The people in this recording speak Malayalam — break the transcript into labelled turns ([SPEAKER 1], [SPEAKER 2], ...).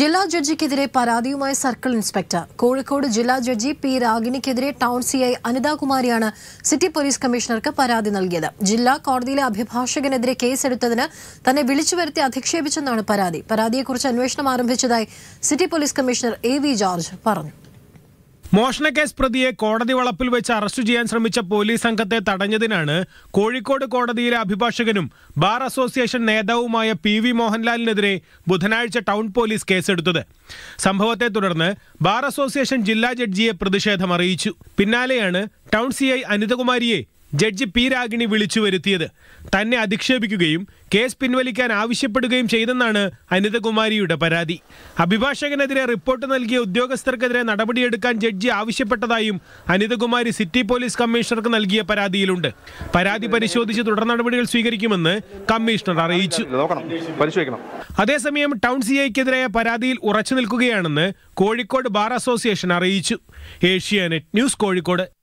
[SPEAKER 1] ജില്ലാ ജഡ്ജിക്കെതിരെ പരാതിയുമായി സർക്കിൾ ഇൻസ്പെക്ടർ കോഴിക്കോട് ജില്ലാ ജഡ്ജി പി രാഗിണിക്കെതിരെ ടൗൺ സിഐ അനിതാകുമാരിയാണ് സിറ്റി പോലീസ് കമ്മീഷണർക്ക് പരാതി നൽകിയത് ജില്ലാ കോടതിയിലെ അഭിഭാഷകനെതിരെ കേസെടുത്തതിന് തന്നെ വിളിച്ചു വരുത്തി അധിക്ഷേപിച്ചെന്നാണ് പരാതി പരാതിയെക്കുറിച്ച് അന്വേഷണം ആരംഭിച്ചതായി city police commissioner A V George പറഞ്ഞു
[SPEAKER 2] മോഷണക്കേസ് പ്രതിയെ കോടതി വളപ്പിൽ വെച്ച് അറസ്റ്റ് ചെയ്യാൻ ശ്രമിച്ച പോലീസ് സംഘത്തെ തടഞ്ഞതിനാണ് കോഴിക്കോട് കോടതിയിലെ അഭിഭാഷകനും ബാർ അസോസിയേഷൻ നേതാവുമായ പി വി മോഹൻലാലിനെതിരെ ബുധനാഴ്ച ടൗൺ പോലീസ് കേസെടുത്തത് സംഭവത്തെ തുടർന്ന് ബാർ അസോസിയേഷൻ ജില്ലാ ജഡ്ജിയെ പ്രതിഷേധം അറിയിച്ചു പിന്നാലെയാണ് ടൗൺ സി ഐ അനിതകുമാരിയെ ജഡ്ജി പി രാഗിണി വിളിച്ചു വരുത്തിയത് തന്നെ അധിക്ഷേപിക്കുകയും കേസ് പിൻവലിക്കാൻ ആവശ്യപ്പെടുകയും ചെയ്തെന്നാണ് അനിതകുമാരിയുടെ പരാതി അഭിഭാഷകനെതിരെ റിപ്പോർട്ട് നൽകിയ ഉദ്യോഗസ്ഥർക്കെതിരെ നടപടിയെടുക്കാൻ ജഡ്ജി ആവശ്യപ്പെട്ടതായും അനിതകുമാരി സിറ്റി പോലീസ് കമ്മീഷണർക്ക് നൽകിയ പരാതിയിലുണ്ട് പരാതി പരിശോധിച്ച് തുടർ നടപടികൾ സ്വീകരിക്കുമെന്ന് കമ്മീഷണർ അറിയിച്ചു
[SPEAKER 3] നോക്കണം പരിശോധിക്കണം
[SPEAKER 2] അതേസമയം ടൗൺ സി ഐക്കെതിരായ പരാതിയിൽ ഉറച്ചു നിൽക്കുകയാണെന്ന് കോഴിക്കോട് ബാർ അസോസിയേഷൻ അറിയിച്ചു ഏഷ്യാനെറ്റ് ന്യൂസ് കോഴിക്കോട്